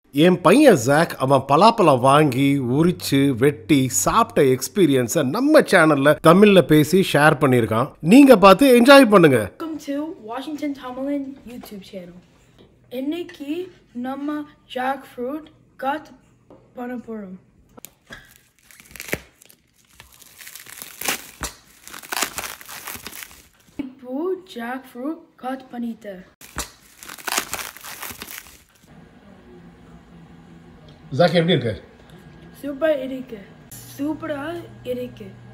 என் பையன் ஜாக் அவன் பலாப்பழம் வாங்கி உரிச்சு வெட்டி சாப்பிட்ட எக்ஸ்பீரியன்ஸை நம்ம சேனல்ல தமிழ்ல பேசி ஷேர் பண்ணியிருக்கான் நீங்க பார்த்து என்ஜாய் பண்ணுங்க Welcome to Washington Tomlin YouTube channel. இன்னைக்கு நம்ம jack fruit cut பண்ண போறோம் இப்போ jack fruit cut பண்ணிட்டேன் ஜாக் எப்படி இருக்கு சூப்பர் இருக்கு சூப்பரா இருக்கு